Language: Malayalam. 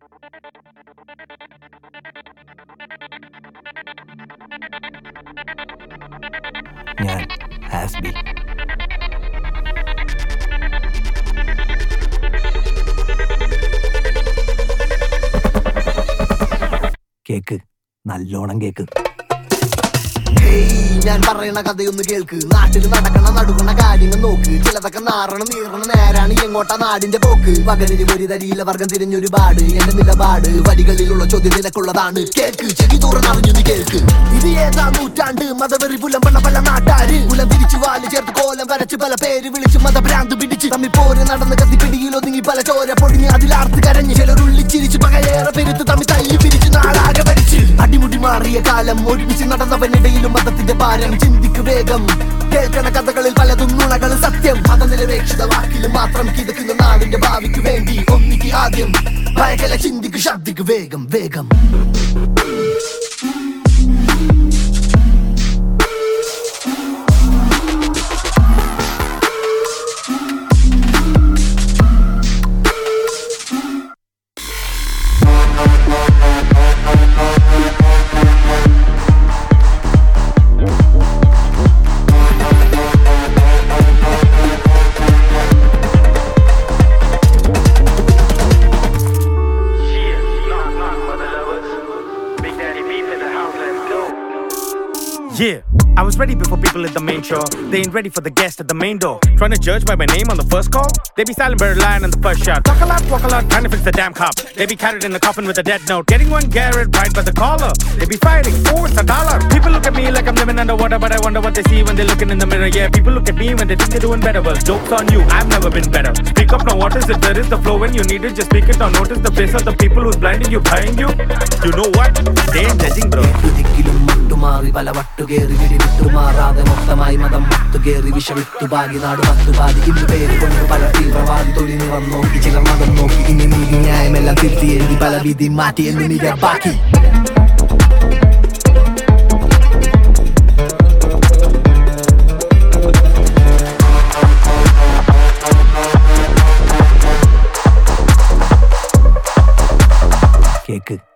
ഞാൻ ഹാസ്ബി കേക്ക് നല്ലോണം കേക്ക് ഹേയ്, ഞാൻ പറയണ കഥയൊന്ന് കേൾക്ക് നാട്ടിൽ നടക്കണ നടുക്കണ കാര്യങ്ങൾ നോക്ക് ചിലതൊക്കെ നാറണം നീറണം നേരാണ് എങ്ങോട്ടാ നാടിന്റെ പോക്ക് പകലിന് ഒരു തരിയില വർഗം തിരിഞ്ഞൊരുപാട് എന്റെ നിലപാട് വരികളിലുള്ള ചോദ്യം നിനക്കുള്ളതാണ് കേൾക്ക് ചെവി തുറന്നറിഞ്ഞു നീ കേൾക്ക് ഇത് ഏതാ നൂറ്റാണ്ട് മതവെറി പുലമ്പണ പല നാട്ടാര് പുലം തിരിച്ചു വാല് ചേർത്ത് കോലം വരച്ച് പല പേര് വിളിച്ച് മതഭ്രാന്ത് പിടിച്ച് തമ്മി പോര് നടന്ന് കത്തിപ്പിടിയിൽ ഒതുങ്ങി പല ചോര പൊടിഞ്ഞ് അതിലാർത്ത് കരഞ്ഞ് ചിലർ ഉള്ളിച്ചിരിച്ച് പകയേറെ പെരുത്ത് തമ്മി തല്ലി പിരിച്ച് നാടാകെ ഭരിച്ച് അടിമുടി മാറിയ കാലം ഒരുമിച്ച് നടന്നവനിടയിലും മതത്തിന്റെ ഭാരം ചിന്തിക്ക് വേഗം കേൾക്കണ കഥകളിൽ പലതും നുണകൾ സത്യം മതനിരപേക്ഷിത വാക്കിൽ മാത്രം കിതക്കുന്ന നാടിന്റെ ഭാവിക്ക് വേണ്ടി ഒന്നിക്ക് ആദ്യം ഭയകല ചിന്തിക്ക് ശബ്ദിക്ക് വേഗം വേഗം Yeah, knock, knock, mother lovers. Big Daddy Beef in the house, let's go. Yeah, I was ready before people at the main show. They ain't ready for the guest at the main door. Trying to judge by my name on the first call? They be silent, but lying on the first shot. Talk a lot, walk a lot, trying to fix the damn cop. They be carried in the coffin with a dead note. Getting one Garrett right by the collar. They be fighting for a dollar. People look at me like I'm living underwater, but I wonder what they see when they're looking in the mirror. Yeah, people look at me when they think they're doing better. Well, joke's on you, I've never been better. Speak up now, what is it? There is the flow when you need it. Just speak it or notice the face of the people who's blinding you, buying you. You know what? They ain't judging, bro. ദിക്കിലും മുട്ടുമാറി പല വട്ടുകേറി വിടി വിട്ടുമാറാതെ മൊത്തമായി മതം മുത്തുകേറി വിഷവിട്ടു പാകി നാട് പത്തുപാതി ഇന്ന് പേര് കൊണ്ട് പല തീവ്രവാദി തൊഴിൽ വന്നോക്കി ചില മതം നോക്കി ഇനി നീതി ന്യായമെല്ലാം തിരുത്തി എഴുതി പല വിധി മാറ്റി എന്ന് നീ ബാക്കി കേക്ക്